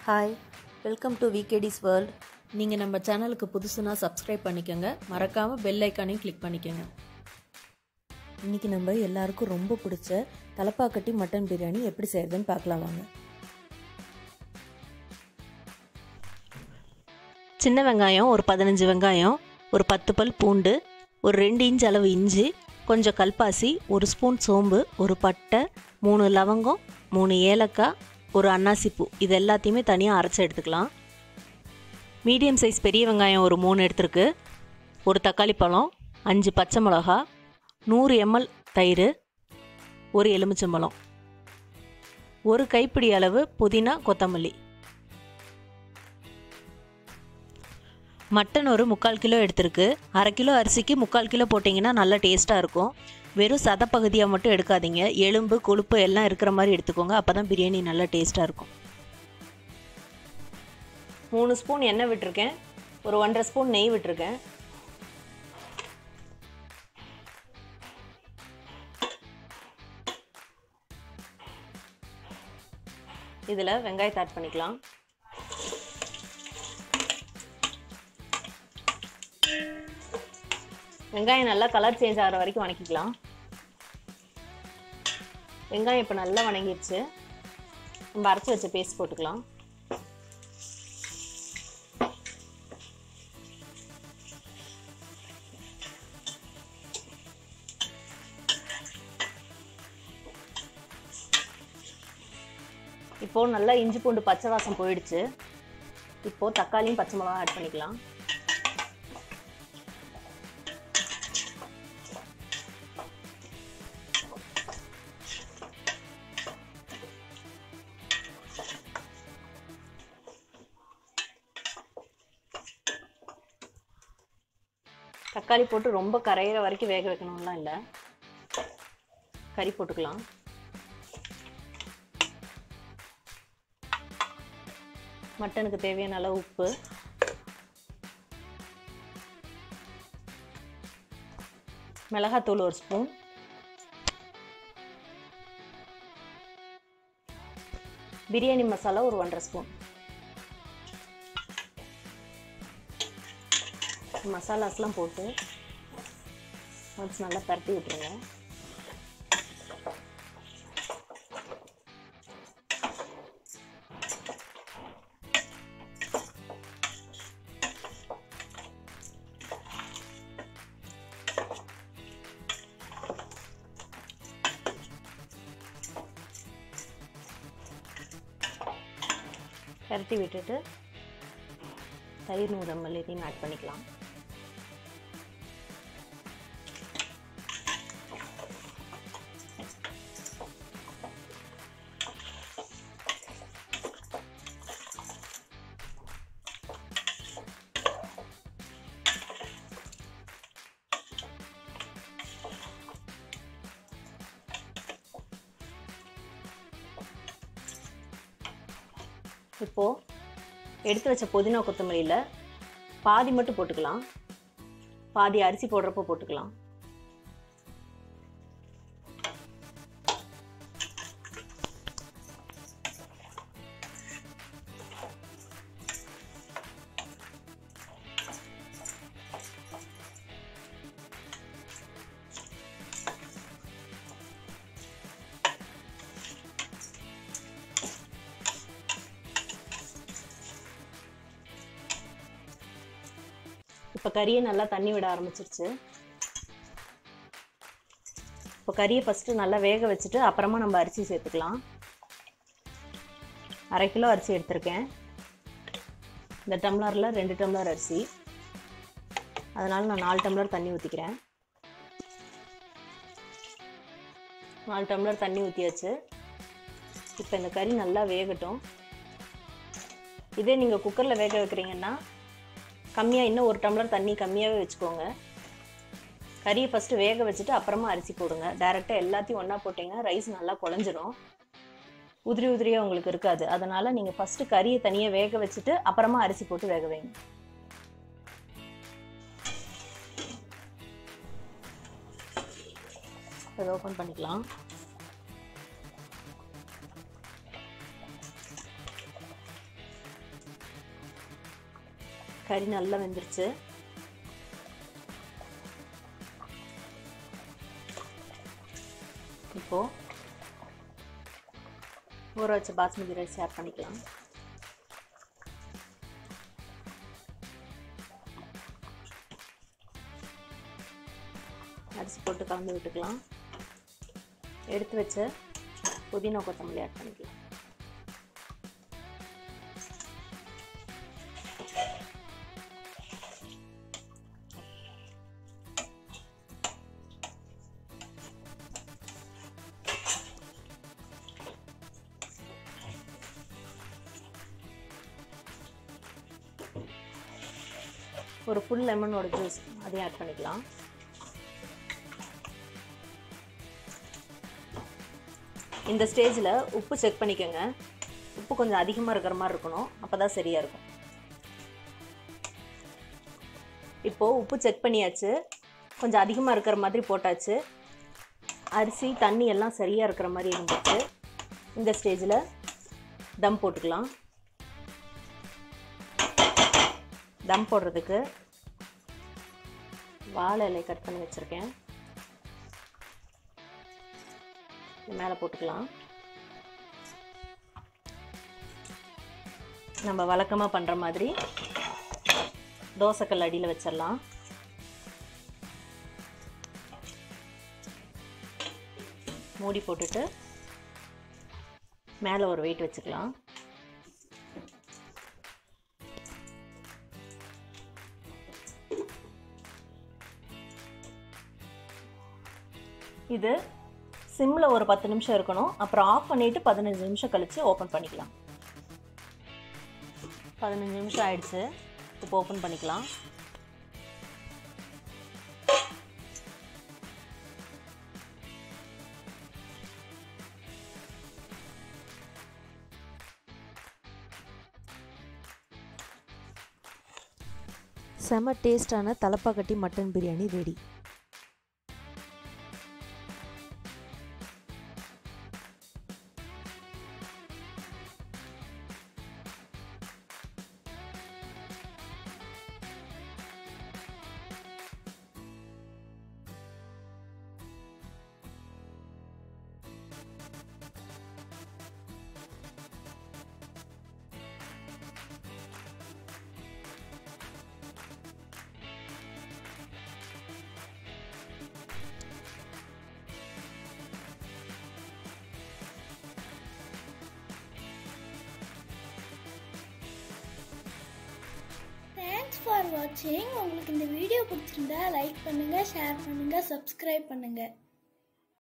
hi welcome to VKD's world நீங்கள் நம்ம சேனலுக்கு புதுசுனா சப்ஸ்கிரைப் பண்ணிக்கோங்க மறக்காமல் பெல் ஐக்கானையும் கிளிக் பண்ணிக்கோங்க இன்றைக்கி நம்ம எல்லாருக்கும் ரொம்ப பிடிச்ச தலப்பாக்கட்டி மட்டன் பிரியாணி எப்படி செய்கிறதுன்னு பார்க்கலாம் வாங்க சின்ன வெங்காயம் ஒரு பதினஞ்சு வெங்காயம் ஒரு பத்து பல் பூண்டு ஒரு ரெண்டு இன்ச் அளவு இஞ்சி கொஞ்சம் கல்பாசி ஒரு ஸ்பூன் சோம்பு ஒரு பட்டை மூணு லவங்கம் மூணு ஏலக்காய் ஒரு அன்னாசிப்பூ இது எல்லாத்தையுமே தனியாக அரைச்சி எடுத்துக்கலாம் மீடியம் சைஸ் பெரிய வெங்காயம் ஒரு மூணு எடுத்துருக்கு ஒரு தக்காளி பழம் அஞ்சு பச்சை மிளகா நூறு எம்எல் தயிர் ஒரு எலுமிச்சம்பழம் ஒரு கைப்பிடி அளவு புதினா கொத்தமல்லி மட்டன் ஒரு முக்கால் கிலோ எடுத்திருக்கு அரை கிலோ அரிசிக்கு முக்கால் கிலோ போட்டிங்கன்னா நல்லா டேஸ்ட்டாக இருக்கும் வெறும் சதப்பகுதியாக மட்டும் எடுக்காதீங்க எலும்பு கொழுப்பு எல்லாம் இருக்கிற மாதிரி எடுத்துக்கோங்க அப்போ தான் பிரியாணி நல்லா டேஸ்ட்டாக இருக்கும் மூணு ஸ்பூன் எண்ணெய் விட்டுருக்கேன் ஒரு ஒன்றரை ஸ்பூன் நெய் விட்டுருக்கேன் இதில் வெங்காயத்தை ஆட் பண்ணிக்கலாம் வெங்காயம் நல்லா கலர் சேஞ்ச் ஆகிற வரைக்கும் வணக்கிக்கலாம் வெங்காயம் இப்போ நல்லா வணங்கிடுச்சு நம்ம அரைச்சி வச்ச பேஸ்ட் போட்டுக்கலாம் இப்போது நல்லா இஞ்சி பூண்டு பச்சை வாசம் போயிடுச்சு இப்போது தக்காளியும் பச்சை மிளகா ஆட் பண்ணிக்கலாம் தக்காளி போட்டு ரொம்ப கரையிற வரைக்கும் வேக வைக்கணும்லாம் இல்லை கறி போட்டுக்கலாம் மட்டனுக்கு தேவையான அளவு உப்பு மிளகாத்தூள் ஒரு ஸ்பூன் பிரியாணி மசாலா ஒரு ஒன்றரை ஸ்பூன் மசாலாஸ்லாம் போட்டு ஒன்ஸ் நல்லா பரட்டி விட்டுருங்க பரட்டி விட்டுட்டு தயிர் நூறு எம்எல் இதையும் ஆட் பண்ணிக்கலாம் இப்போது எடுத்து வச்ச புதினா கொத்தமல்லியில் பாதி மட்டும் போட்டுக்கலாம் பாதி அரிசி போடுறப்போ போட்டுக்கலாம் இப்போ கறியை நல்லா தண்ணி விட ஆரம்பிச்சிருச்சு இப்போ கறியை ஃபஸ்ட்டு நல்லா வேக வச்சுட்டு அப்புறமா நம்ம அரிசி சேர்த்துக்கலாம் அரை கிலோ அரிசி எடுத்திருக்கேன் இந்த டம்ளரில் ரெண்டு டம்ளர் அரிசி அதனால் நான் நாலு டம்ளர் தண்ணி ஊற்றிக்கிறேன் நாலு டம்ளர் தண்ணி ஊற்றியாச்சு இப்போ இந்த கறி நல்லா வேகட்டும் இதே நீங்கள் குக்கரில் வேக வைக்கிறீங்கன்னா கம்மியாக இன்னும் ஒரு டம்ளர் தண்ணி கம்மியாகவே வச்சுக்கோங்க கறியை ஃபஸ்ட்டு வேக வச்சுட்டு அப்புறமா அரிசி போடுங்க டேரெக்டாக எல்லாத்தையும் ஒன்றா போட்டிங்கன்னா ரைஸ் நல்லா குழஞ்சிரும் உதிரி உதிரியாக உங்களுக்கு இருக்காது அதனால் நீங்கள் ஃபஸ்ட்டு கறியை தனியாக வேக வச்சுட்டு அப்புறமா அரிசி போட்டு வேக வைங்க அதை ஓப்பன் பண்ணிக்கலாம் கறி நல்லா வெந்துருச்சு இப்போ ஊற வச்ச பாஸ்மதி ரைஸ் ஆட் பண்ணிக்கலாம் அரிசி போட்டு கலந்து விட்டுக்கலாம் எடுத்து வச்ச புதினா கொத்தமல்லி ஆட் பண்ணிக்கலாம் ஒரு ஃபுல் லெமனோட ஜூஸ் அதையும் ஆட் பண்ணிக்கலாம் இந்த ஸ்டேஜில் உப்பு செக் பண்ணிக்கோங்க உப்பு கொஞ்சம் அதிகமாக இருக்கிற மாதிரி இருக்கணும் அப்போ தான் சரியாக இருக்கும் இப்போது உப்பு செக் பண்ணியாச்சு கொஞ்சம் அதிகமாக இருக்கிற மாதிரி போட்டாச்சு அரிசி தண்ணி எல்லாம் சரியாக இருக்கிற மாதிரி இருந்துச்சு இந்த ஸ்டேஜில் தம் போட்டுக்கலாம் தம் போடுறதுக்கு வாழை இலை கட் பண்ணி வச்சுருக்கேன் மேலே போட்டுக்கலாம் நம்ம வழக்கமாக பண்ணுற மாதிரி தோசைக்கல் அடியில் வச்சிடலாம் மூடி போட்டுட்டு மேலே ஒரு வெயிட் வச்சுக்கலாம் இது சிம்மில் ஒரு பத்து நிமிஷம் இருக்கணும் அப்புறம் ஆஃப் பண்ணிவிட்டு பதினஞ்சு நிமிஷம் கழித்து ஓப்பன் பண்ணிக்கலாம் பதினஞ்சு நிமிஷம் ஆயிடுச்சு இப்போ ஓப்பன் பண்ணிக்கலாம் செம டேஸ்டான Thalappakatti mutton biryani ready thanks for வாட்சிங் உங்களுக்கு இந்த வீடியோ பிடிச்சிருந்தா லைக் பண்ணுங்கள் ஷேர் பண்ணுங்கள் சப்ஸ்கிரைப் பண்ணுங்கள்